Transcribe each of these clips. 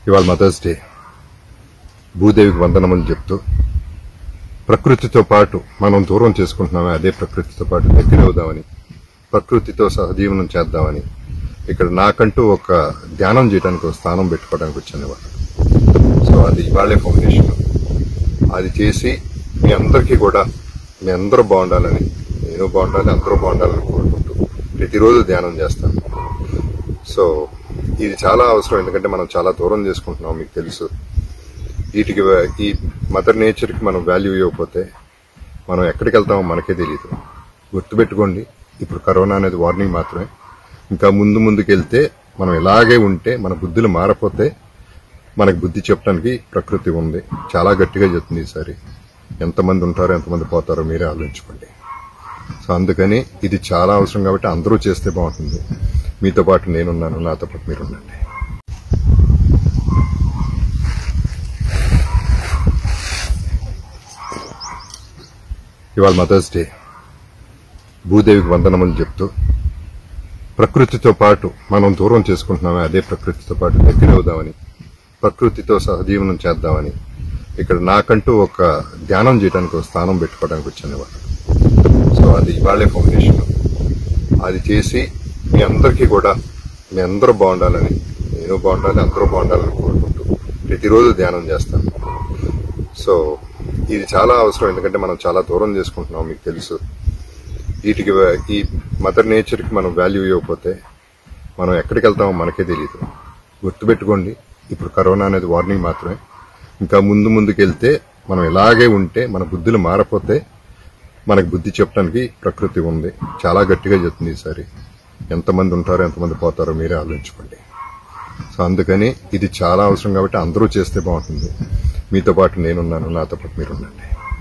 ఇవాళ mothers day భూదేవికి వందనమని చెప్తూ ప్రకృతితో పాటు మనం దూరం చేసుకుంటున్నామే అదే ప్రకృతితో పాటు దగ్గర అవుదామని ప్రకృతితో సహజీవనం చేద్దామని ఇక్కడ నాకంటూ ఒక ధ్యానం చేయడానికి ఒక స్థానం పెట్టుకోవడానికి వచ్చాను ఇవాళ సో అది ఇవాళే ఫౌండేషన్ అది చేసి మీ అందరికీ కూడా మీ అందరూ బాగుండాలని నేను బాగుండాలి అందరూ బాగుండాలని కోరుకుంటూ ప్రతిరోజు ధ్యానం చేస్తాను సో ఇది చాలా అవసరం ఎందుకంటే మనం చాలా దూరం చేసుకుంటున్నాం మీకు తెలుసు వీటికి ఈ మదర్ నేచర్కి మనం వాల్యూ ఇవ్వకపోతే మనం ఎక్కడికి వెళ్తామో మనకే తెలియదు గుర్తుపెట్టుకోండి ఇప్పుడు కరోనా అనేది వార్నింగ్ మాత్రమే ఇంకా ముందు ముందుకు వెళ్తే మనం ఇలాగే ఉంటే మన బుద్ధులు మారపోతే మనకు బుద్ధి చెప్పడానికి ప్రకృతి ఉంది చాలా గట్టిగా చెప్తుంది ఈసారి ఎంతమంది ఉంటారో ఎంతమంది పోతారో మీరే ఆలోచించుకోండి సో అందుకని ఇది చాలా అవసరం కాబట్టి అందరూ చేస్తే బాగుంటుంది మీతో పాటు నేనున్నాను నాతో పాటు మీరు ఉండండి ఇవాళ మదర్స్ డే భూదేవికి వందనమని చెప్తూ ప్రకృతితో పాటు మనం దూరం చేసుకుంటున్నామే అదే ప్రకృతితో పాటు దగ్గర అవుదామని ప్రకృతితో సహజీవనం చేద్దామని ఇక్కడ నాకంటూ ఒక ధ్యానం చేయడానికి ఒక స్థానం పెట్టుకోవడానికి వచ్చాను ఇవాళ సో అది ఇవాళే ఫౌండేషన్ అది చేసి మీ అందరికీ కూడా మీ అందరూ బాగుండాలని నేను బాగుండాలి అందరూ బాగుండాలని కోరుకుంటూ ప్రతిరోజు ధ్యానం చేస్తాను సో ఇది చాలా అవసరం ఎందుకంటే మనం చాలా దూరం చేసుకుంటున్నాం మీకు తెలుసు వీటికి ఈ మదర్ నేచర్కి మనం వాల్యూ ఇవ్వకపోతే మనం ఎక్కడికి వెళ్తామో మనకే తెలియదు గుర్తుపెట్టుకోండి ఇప్పుడు కరోనా అనేది వార్నింగ్ మాత్రమే ఇంకా ముందు ముందుకు వెళ్తే మనం ఇలాగే ఉంటే మన బుద్ధులు మారపోతే మనకు బుద్ధి చెప్పడానికి ప్రకృతి ఉంది చాలా గట్టిగా చెప్తుంది ఈసారి ఎంతమంది ఉంటారో ఎంతమంది పోతారో మీరే ఆలోచించుకోండి సో అందుకని ఇది చాలా అవసరం కాబట్టి అందరూ చేస్తే బాగుంటుంది మీతో పాటు నేనున్నాను నాతో పాటు మీరు ఉండండి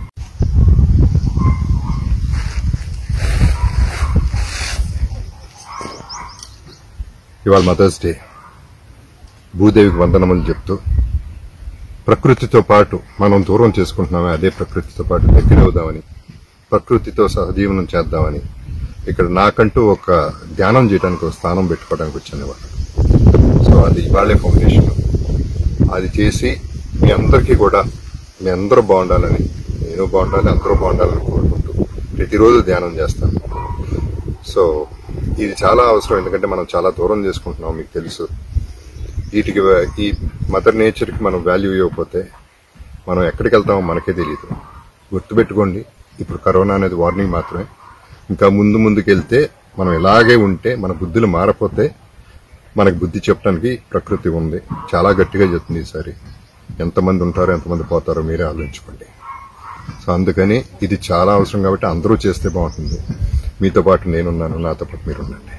ఇవాళ మదర్స్ డే భూదేవికి వందనమని చెప్తూ ప్రకృతితో పాటు మనం దూరం చేసుకుంటున్నామే అదే ప్రకృతితో పాటు దగ్గర అవుదామని ప్రకృతితో సహజీవనం చేద్దామని ఇక్కడ నాకంటూ ఒక ధ్యానం చేయడానికి ఒక స్థానం పెట్టుకోవడానికి వచ్చాను ఇవాళ సో అది ఇవాళే ఫౌండేషన్ అది చేసి మీ అందరికీ కూడా మీ అందరూ బాగుండాలని నేను బాగుండాలి అందరూ బాగుండాలని కోరుకుంటూ ప్రతిరోజు ధ్యానం చేస్తాను సో ఇది చాలా అవసరం ఎందుకంటే మనం చాలా దూరం చేసుకుంటున్నాం మీకు తెలుసు వీటికి ఈ మదర్ నేచర్కి మనం వాల్యూ ఇవ్వకపోతే మనం ఎక్కడికి వెళ్తామో మనకే తెలియదు గుర్తుపెట్టుకోండి ఇప్పుడు కరోనా అనేది వార్నింగ్ మాత్రమే ఇంకా ముందు ముందుకు వెళ్తే మనం ఇలాగే ఉంటే మన బుద్ధులు మారపోతే మనకు బుద్ధి చెప్పడానికి ప్రకృతి ఉంది చాలా గట్టిగా చెప్తుంది ఈసారి ఎంతమంది ఉంటారో ఎంతమంది పోతారో మీరే ఆలోచించుకోండి సో అందుకని ఇది చాలా అవసరం కాబట్టి అందరూ చేస్తే బాగుంటుంది మీతో పాటు నేనున్నాను నాతో పాటు మీరు ఉండండి